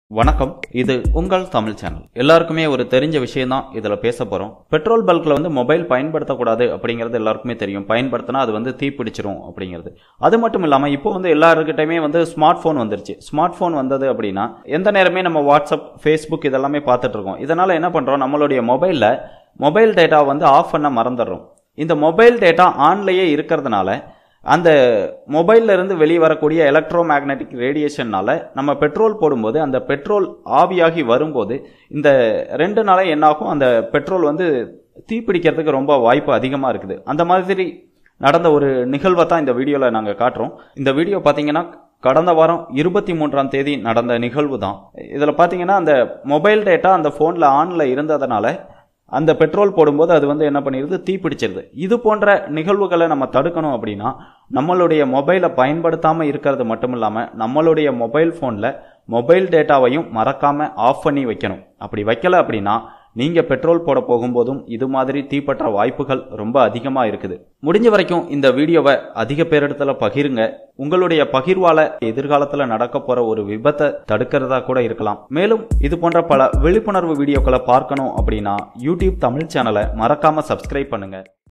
வணக்கம் இது உங்கள் தமிழ் சேனல் எல்லாருக்குமே ஒரு தெரிஞ்ச விஷயம் தான் இதுல பேச போறோம் பெட்ரோல் பல்க்ல வந்து மொபைல் பயன்படுத்தக்கூடாது அப்படிங்கிறது எல்லாருக்குமே தெரியும் பயன்படுத்தினா அது வந்து தீப்பிடிச்சிரும் அப்படிங்கிறது அது மட்டும் இல்லாம இப்போ வந்து எல்லாருக்கிட்டையுமே வந்து ஸ்மார்ட் போன் வந்துருச்சு ஸ்மார்ட் போன் வந்தது அப்படின்னா எந்த நேரமே நம்ம வாட்ஸ்அப் ஃபேஸ்புக் இதெல்லாமே பார்த்துட்டு இருக்கோம் இதனால என்ன பண்றோம் நம்மளுடைய மொபைல்ல மொபைல் டேட்டா வந்து ஆஃப் பண்ண மறந்துடுறோம் இந்த மொபைல் டேட்டா ஆன்லயே இருக்கிறதுனால அந்த மொபைல்ல இருந்து வெளியே வரக்கூடிய எலக்ட்ரோ மேக்னெட்டிக் ரேடியேஷன்னால நம்ம பெட்ரோல் போடும்போது அந்த பெட்ரோல் ஆவியாகி வரும்போது இந்த ரெண்டு நாளே என்னாகும் அந்த பெட்ரோல் வந்து தீப்பிடிக்கிறதுக்கு ரொம்ப வாய்ப்பு அதிகமாக இருக்குது அந்த மாதிரி நடந்த ஒரு நிகழ்வை தான் இந்த வீடியோவில் நாங்கள் காட்டுறோம் இந்த வீடியோ பார்த்தீங்கன்னா கடந்த வாரம் இருபத்தி மூன்றாம் தேதி நடந்த நிகழ்வு தான் இதில் பார்த்தீங்கன்னா அந்த மொபைல் டேட்டா அந்த ஃபோனில் ஆனில் இருந்ததுனால அந்த பெட்ரோல் போடும்போது அது வந்து என்ன பண்ணிடுது தீப்பிடிச்சிருது இது போன்ற நிகழ்வுகளை நம்ம தடுக்கணும் அப்படின்னா நம்மளுடைய மொபைலை பயன்படுத்தாமல் இருக்கிறது மட்டும் இல்லாமல் நம்மளுடைய மொபைல் ஃபோனில் மொபைல் டேட்டாவையும் மறக்காமல் ஆஃப் பண்ணி வைக்கணும் அப்படி வைக்கல அப்படின்னா நீங்கள் பெட்ரோல் போட போகும்போதும் இது மாதிரி தீப்பற்ற வாய்ப்புகள் ரொம்ப அதிகமாக இருக்குது முடிஞ்ச வரைக்கும் இந்த வீடியோவை அதிக பேரிடத்துல பகிருங்க உங்களுடைய பகிர்வால எதிர்காலத்தில் நடக்க போற ஒரு விபத்தை தடுக்கிறதா கூட இருக்கலாம் மேலும் இது போன்ற பல விழிப்புணர்வு வீடியோக்களை பார்க்கணும் அப்படின்னா யூடியூப் தமிழ் சேனலை மறக்காம சப்ஸ்கிரைப் பண்ணுங்க